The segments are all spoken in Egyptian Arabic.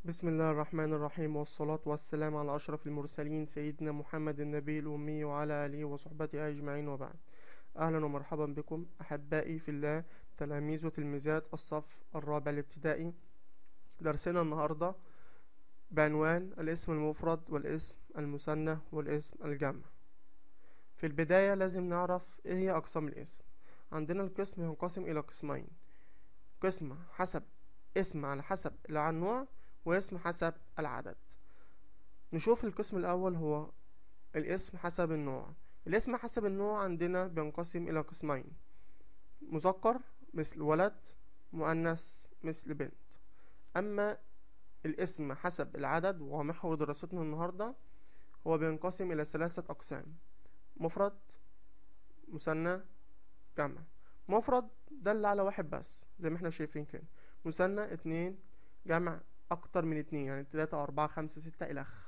بسم الله الرحمن الرحيم والصلاة والسلام على أشرف المرسلين سيدنا محمد النبي الأمي وعلى آله وصحبه أجمعين وبعد أهلا ومرحبا بكم أحبائي في الله تلاميذ وتلميذات الصف الرابع الابتدائي درسنا النهاردة بعنوان الاسم المفرد والاسم المثنى والاسم الجمع في البداية لازم نعرف ايه هي أقسام الاسم عندنا القسم ينقسم إلى قسمين قسم حسب اسم على حسب النوع واسم حسب العدد نشوف القسم الأول هو الاسم حسب النوع الاسم حسب النوع عندنا بينقسم إلى قسمين مذكر مثل ولد مؤنث مثل بنت أما الاسم حسب العدد وهو محور دراستنا النهاردة هو بينقسم إلى ثلاثة أقسام مفرد مثنى جمع مفرد دل على واحد بس زي ما احنا شايفين كده مثنى اتنين جمع اكتر من اتنين يعني تلاتة اربعة خمسة ستة الخ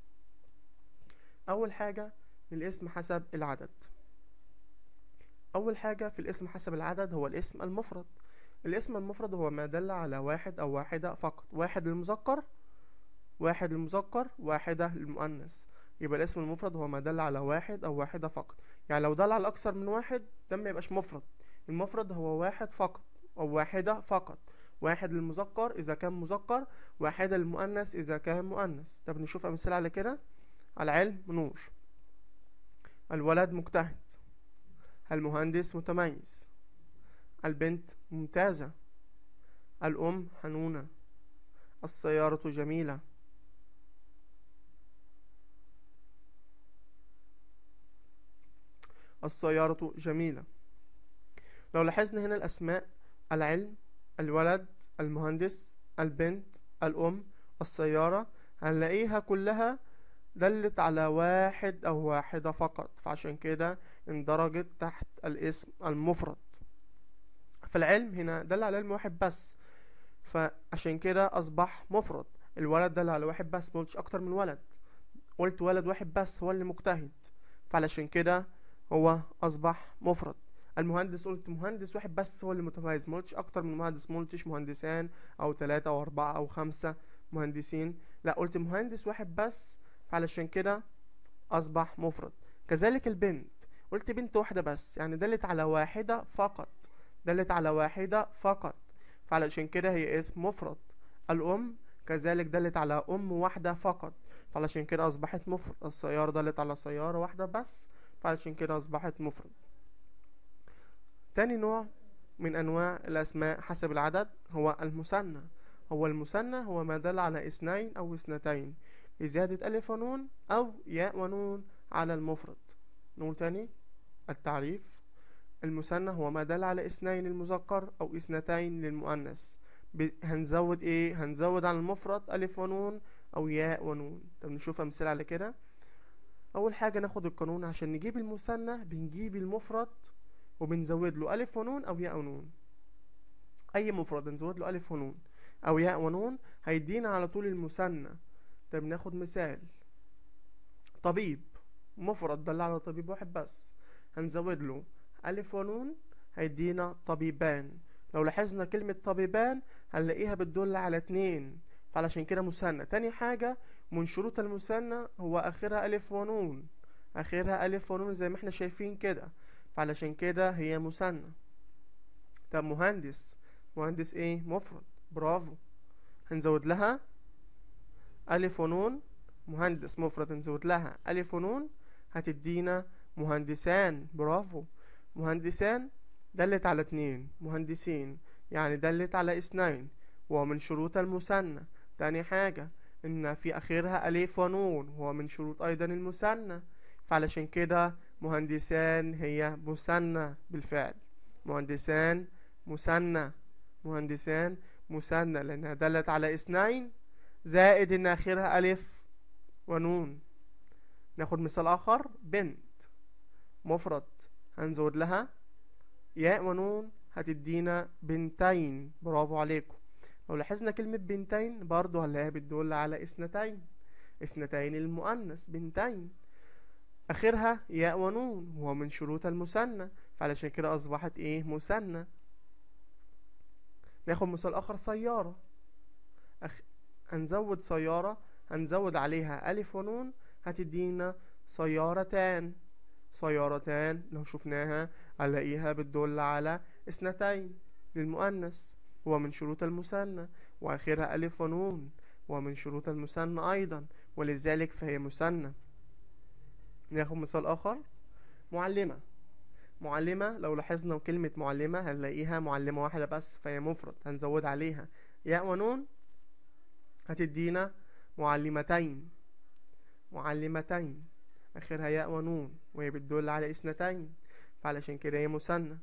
اول حاجة الاسم حسب العدد اول حاجة في الاسم حسب العدد هو الاسم المفرد الاسم المفرد هو ما دل على واحد او واحدة فقط واحد للمذكر واحد للمذكر واحدة للمؤنث يبقى الاسم المفرد هو ما دل على واحد او واحدة فقط يعني لو دل على اكثر من واحد ده ما يبقاش مفرد المفرد هو واحد فقط او واحدة فقط واحد للمذكر اذا كان مذكر واحدة للمؤنث اذا كان مؤنث طب نشوف امثله على كده العلم نور الولد مجتهد المهندس متميز البنت ممتازة الأم حنونة السيارة جميلة السيارة جميلة لو لاحظنا هنا الأسماء العلم الولد المهندس البنت الأم السيارة هنلاقيها كلها دلت على واحد أو واحدة فقط فعشان كده اندرجت تحت الاسم المفرد فالعلم هنا دل على علم واحد بس فعشان كده أصبح مفرد الولد دل على واحد بس مقلتش أكتر من ولد قلت ولد واحد بس هو اللي مجتهد فعلشان كده هو أصبح مفرد المهندس قلت مهندس واحد بس هو اللي متميز ما قلتش اكتر من مهندس ما قلتش مهندسان او ثلاثة او اربعة او خمسة مهندسين لا قلت مهندس واحد بس فعلشان كده اصبح مفرد كذلك البنت قلت بنت واحدة بس يعني دلت على واحدة فقط دلت على واحدة فقط فعلشان كده هي اسم مفرد الأم كذلك دلت على أم واحدة فقط فعلشان كده أصبحت مفرد السيارة دلت على سيارة واحدة بس فعلشان كده أصبحت مفرد تاني نوع من أنواع الأسماء حسب العدد هو المثنى هو المثنى هو ما دل على اثنين أو اثنتين بزيادة ألف ونون أو ياء ونون على المفرد نقول تاني التعريف المثنى هو ما دل على اثنين للمذكر أو اثنتين للمؤنث هنزود ايه هنزود على المفرد ألف ونون أو ياء ونون طب نشوف أمثلة على كده أول حاجة ناخد القانون عشان نجيب المثنى بنجيب المفرد وبنزود له ألف ونون أو ياء ونون أي مفرد نزود له ألف ونون أو ياء ونون هيدينا على طول المثنى طب ناخد مثال طبيب مفرد دل على طبيب واحد بس هنزود له ألف ونون هيدينا طبيبان لو لاحظنا كلمة طبيبان هنلاقيها بتدل على اتنين فعلشان كده مثنى تاني حاجة من شروط المثنى هو آخرها ألف ونون آخرها ألف ونون زي ما احنا شايفين كده فعلشان كده هي مثنى طب مهندس مهندس ايه مفرد برافو هنزود لها ألف ونون مهندس مفرد نزود لها ألف ونون هتدينا مهندسان برافو مهندسان دلت على اتنين مهندسين يعني دلت على اثنين ومن شروط المثنى تاني حاجة ان في اخرها الف ونون وهو من شروط ايضا المثنى فعلشان كده مهندسان هي مثنى بالفعل مهندسان مثنى مهندسان مثنى لأنها دلت على اثنين زائد إن آخرها ألف ونون ناخد مثال آخر بنت مفرد هنزود لها ياء ونون هتدينا بنتين برافو عليكم لو لاحظنا كلمة بنتين برضو هنلاقيها بتدل على اثنتين اثنتين المؤنث بنتين اخرها ياء ونون وهو من شروط المثنى فعلشان كده اصبحت ايه مثنى ناخد مثال اخر سيارة أخ... هنزود سيارة هنزود عليها ألف ونون هتدينا سيارتان سيارتان لو شفناها هنلاقيها بتدل على اثنتين للمؤنث ومن شروط المثنى وآخرها ألف ونون ومن شروط المثنى أيضا ولذلك فهي مثنى ناخد مثال آخر معلمة معلمة لو لاحظنا كلمة معلمة هنلاقيها معلمة واحدة بس فهي مفرد هنزود عليها ياء ونون هتدينا معلمتين معلمتين آخرها ياء ونون وهي بتدل على اثنتين فعلشان كده هي مثنى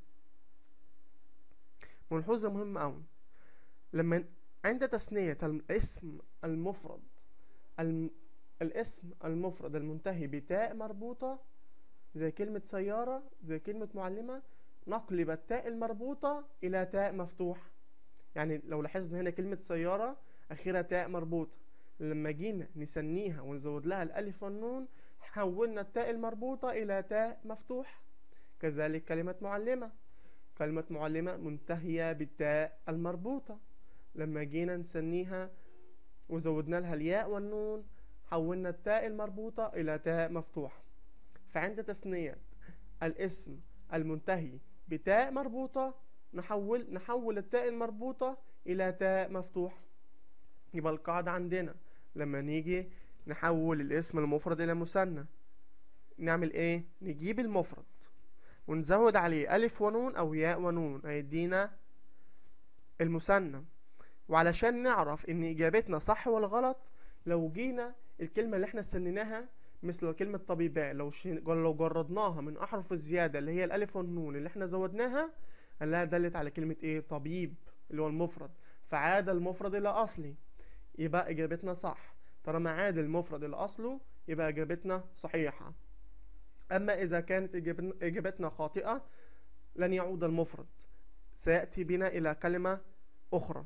ملحوظة مهمة أوي لما عند تثنية الاسم المفرد الم... الاسم المفرد المنتهي بتاء مربوطة زي كلمة سيارة زي كلمة معلمة نقلب التاء المربوطة إلى تاء مفتوحة يعني لو لاحظنا هنا كلمة سيارة أخيرا تاء مربوطة لما جينا نسنيها ونزود لها الألف والنون حولنا التاء المربوطة إلى تاء مفتوح كذلك كلمة معلمة كلمة معلمة منتهية بالتاء المربوطة لما جينا نسنيها وزودنا لها الياء والنون حولنا التاء المربوطة إلى تاء مفتوحة فعند تثنية الاسم المنتهي بتاء مربوطة نحول نحول التاء المربوطة إلى تاء مفتوحة يبقى القاعدة عندنا لما نيجي نحول الاسم المفرد إلى مثنى نعمل إيه؟ نجيب المفرد ونزود عليه ألف ونون أو ياء ونون هيدينا المثنى وعلشان نعرف إن إجابتنا صح ولا غلط لو جينا الكلمة اللي احنا سنيناها مثل كلمة طبيباء لو ش... لو جردناها من أحرف الزيادة اللي هي الألف والنون اللي احنا زودناها هنلاقيها دلت على كلمة إيه طبيب اللي هو المفرد فعاد المفرد إلى أصلي يبقى إجابتنا صح طالما عاد المفرد إلى أصله يبقى إجابتنا صحيحة أما إذا كانت إجابتنا خاطئة لن يعود المفرد سيأتي بنا إلى كلمة أخرى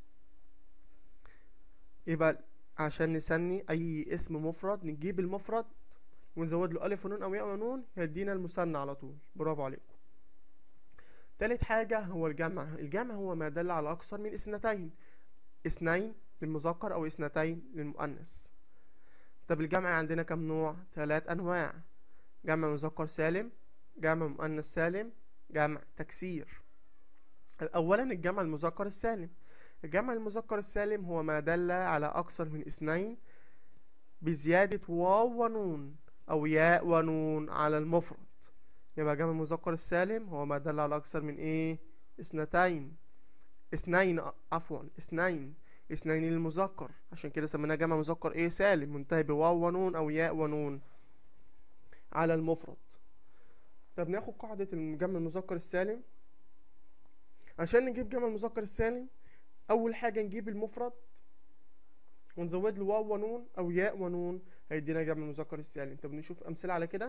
يبقى عشان نسني أي اسم مفرد نجيب المفرد ونزود له ألف ونون أو ياء ونون يدينا المثنى على طول برافو عليكم تالت حاجة هو الجمع الجمع هو ما دل على أكثر من اثنتين اثنين للمذكر أو اثنتين للمؤنث طب الجمع عندنا كم نوع ثلاث أنواع جمع مذكر سالم جمع مؤنث سالم جمع تكسير أولا الجمع المذكر السالم الجمع المذكر السالم هو ما دل على أكثر من اثنين بزيادة واو ونون أو ياء ونون على المفرد يبقى جمع المذكر السالم هو ما دل على أكثر من إيه اثنتين اثنين عفوا اثنين اثنين للمذكر عشان كده سميناه جمع مذكر ايه سالم منتهي بواو ونون او ياء ونون على المفرد طب ناخد قاعدة الجمع المذكر السالم عشان نجيب جمع المذكر السالم اول حاجة نجيب المفرد ونزود له واو ونون او ياء ونون هيدينا جمع المذكر السالم طب نشوف امثلة على كده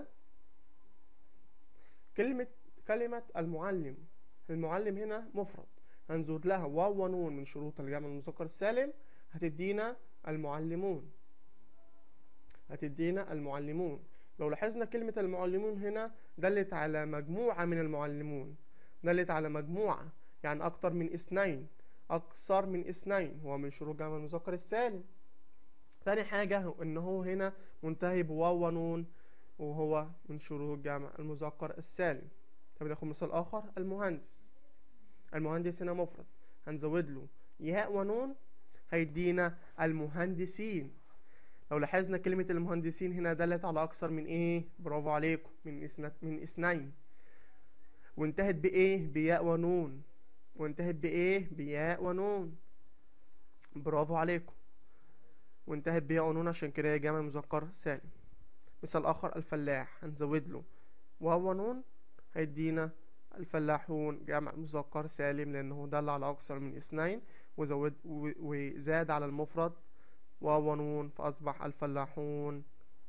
كلمة كلمة المعلم المعلم هنا مفرد هنزود لها واو ونون من شروط الجمع المذكر السالم هتدينا المعلمون هتدينا المعلمون لو لاحظنا كلمة المعلمون هنا دلت على مجموعة من المعلمون دلت على مجموعة يعني أكتر من اثنين أكثر من اثنين هو من شروط جمع المذكر السالم تاني حاجة إن هو هنا منتهي بواو ونون وهو من شروط جمع المذكر السالم طب ناخد مثال آخر المهندس المهندس هنا مفرد هنزود له ياء ونون هيدينا المهندسين لو لاحظنا كلمة المهندسين هنا دلت على أكثر من إيه؟ برافو عليكم من إثنين من اثنين وانتهت بإيه؟ بياء ونون وانتهت بإيه؟ بياء ونون برافو عليكم وانتهت بياء ونون عشان كده هي جمع مذكر سالم مثال آخر الفلاح هنزود له واو ونون هيدينا الفلاحون جمع مذكر سالم لأنه دل على أكثر من اثنين وزود وزاد على المفرد واو ونون فأصبح الفلاحون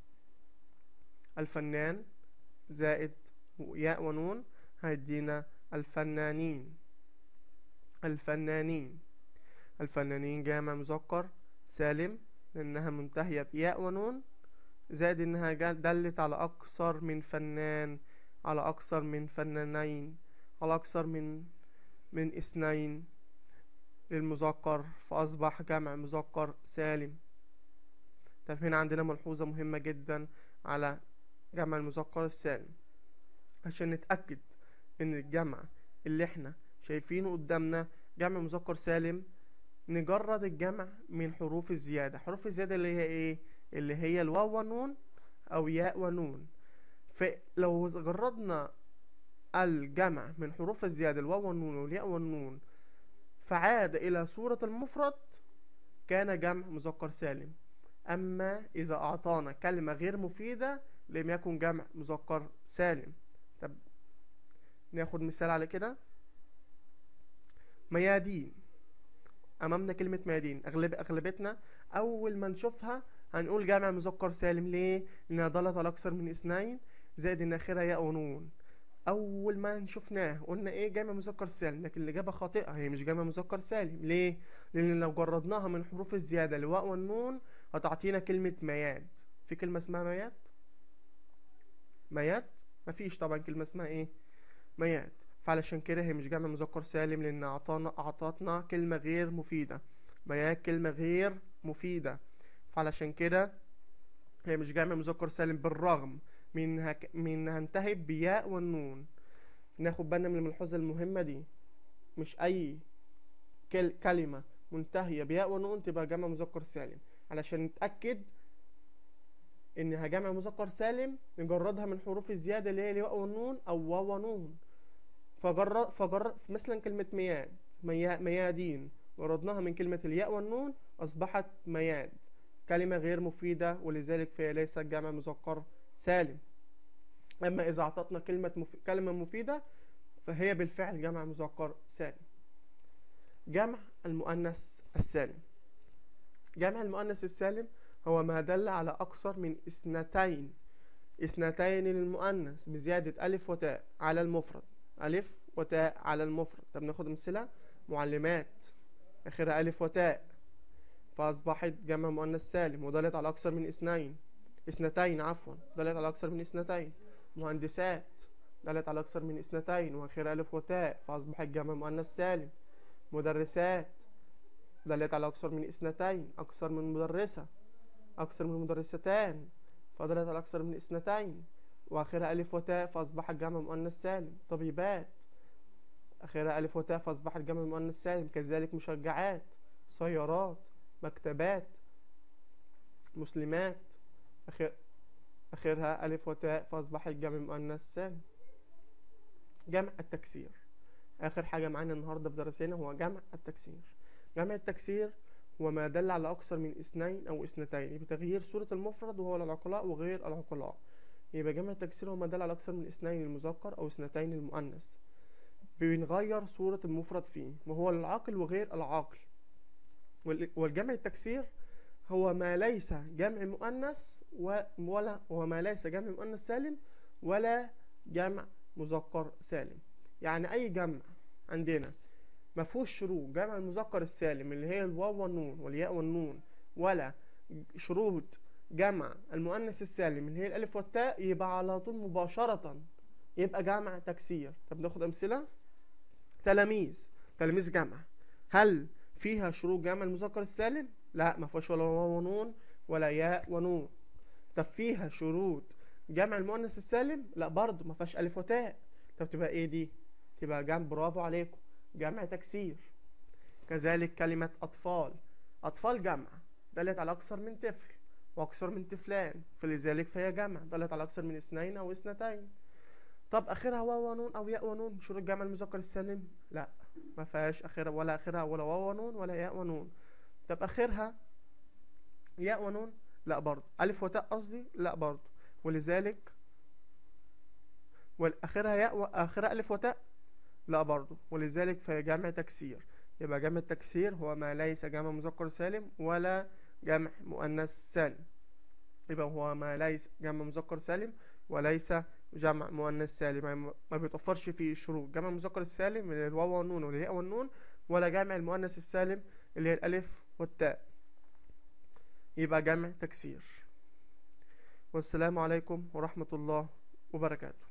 الفنان زائد ياء ونون هيدينا الفنانين الفنانين الفنانين جامع مذكر سالم لأنها منتهية بياء ونون زائد إنها دلت على أكثر من فنان على أكثر من فنانين على أكثر من من اثنين للمذكر فأصبح جمع مذكر سالم طب هنا عندنا ملحوظة مهمة جدا على جمع المذكر السالم عشان نتأكد إن الجمع اللي احنا شايفينه قدامنا جمع مذكر سالم نجرد الجمع من حروف الزيادة حروف الزيادة اللي هي ايه اللي هي الواو والنون او ياء ونون فلو جردنا الجمع من حروف الزيادة الواو والنون والياء والنون فعاد إلى صورة المفرد كان جمع مذكر سالم أما إذا أعطانا كلمة غير مفيدة لم يكن جمع مذكر سالم طب ناخد مثال على كده ميادين أمامنا كلمة ميادين أغلب أغلبتنا أول ما نشوفها هنقول جمع مذكر سالم ليه؟ لأنها دلت على أكثر من اثنين زائد إن آخرها ياء ونون أول ما شفناه قلنا إيه جمع مذكر سالم لكن الإجابة خاطئة هي مش جمع مذكر سالم ليه؟ لأن لو جردناها من حروف الزيادة الواء والنون هتعطينا كلمة مياد في كلمة اسمها مياد؟ مياد؟ مفيش طبعا كلمة اسمها إيه؟ مياد فعلشان كده هي مش جمع مذكر سالم لأن أعطانا أعطتنا كلمة غير مفيدة مياد كلمة غير مفيدة فعلشان كده هي مش جمع مذكر سالم بالرغم من هك... من هنتهي بياء والنون ناخد بالنا من الملحوظة المهمة دي مش أي كل... كلمة منتهية بياء ونون تبقى جمع مذكر سالم علشان نتأكد إنها جمع مذكر سالم نجردها من حروف الزيادة اللي هي الياء والنون أو واو ونون فجر فجر مثلا كلمة مياد ميا... ميادين جردناها من كلمة الياء والنون أصبحت مياد كلمة غير مفيدة ولذلك فهي ليست جمع مذكر سالم أما إذا أعطتنا كلمة مف... كلمة مفيدة فهي بالفعل جمع مذكر سالم جمع المؤنث السالم جمع المؤنث السالم هو ما دل على أكثر من اثنتين اثنتين للمؤنث بزيادة ألف وتاء على المفرد ألف وتاء على المفرد طب ناخد أمثلة معلمات آخرها ألف وتاء فأصبحت جمع مؤنث سالم ودلت على أكثر من اثنين اثنتين عفوا دلت على أكثر من اثنتين مهندسات دلت على أكثر من اثنتين وآخرها ألف وتاء فأصبحت جمع مؤنث سالم مدرسات دلت على أكثر من اثنتين أكثر من مدرسة أكثر من مدرستان فدلت على أكثر من اثنتين وآخرها ألف وتاء فأصبحت جمع مؤنث سالم طبيبات آخرها ألف وتاء فأصبحت جمع مؤنث سالم كذلك مشجعات سيارات مكتبات مسلمات أخير آخرها ألف وتاء فأصبحت جمع مؤنث سالم جمع التكسير آخر حاجة معانا النهاردة في درسنا هو جمع التكسير جمع التكسير هو ما دل على أكثر من اثنين أو اثنتين بتغيير صورة المفرد وهو العقلاء وغير العقلاء يبقى جمع التكسير هو ما دل على أكثر من اثنين المذكر أو اثنتين المؤنث بنغير صورة المفرد فيه وهو العاقل وغير العاقل والجمع التكسير هو ما ليس جمع مؤنث ولا هو ما ليس جمع مؤنث سالم ولا جمع مذكر سالم يعني أي جمع عندنا ما فيهوش شروط جمع المذكر السالم اللي هي الواو والنون والياء والنون ولا شروط جمع المؤنث السالم اللي هي الألف والتاء يبقى على طول مباشرة يبقى جمع تكسير طب ناخد أمثلة تلاميذ تلاميذ جمع هل فيها شروط جمع المذكر السالم لا ما فيهاش ولا واو ونون ولا ياء ونون طب فيها شروط جمع المؤنث السالم لا برضه ما فيهاش ألف وتاء طب تبقى ايه دي تبقى جمع برافو عليكم جمع تكسير كذلك كلمة أطفال أطفال جمع دلت على أكثر من طفل وأكثر من طفلان فلذلك فهي جمع دلت على أكثر من اثنين أو اثنتين طب آخرها واو ونون أو ياء ونون شروط جمع المذكر السالم لا ما فيهاش آخرها ولا آخرها ولا واو ونون ولا ياء ونون طب آخرها ياء ونون لا برضه ألف وتاء قصدي لا برضه ولذلك والآخرها ياء وآخرها ألف وتاء لا برضه ولذلك فهي جمع تكسير يبقى جمع التكسير هو ما ليس جمع مذكر سالم ولا جمع مؤنث سالم يبقى هو ما ليس جمع مذكر سالم وليس جمع مؤنث سالم يعني ما بيتوفرش فيه شروط جمع المذكر السالم اللي هي الواو والنون والياء والنون ولا جمع المؤنث السالم اللي هي الألف والتاء يبقى جمع تكسير والسلام عليكم ورحمة الله وبركاته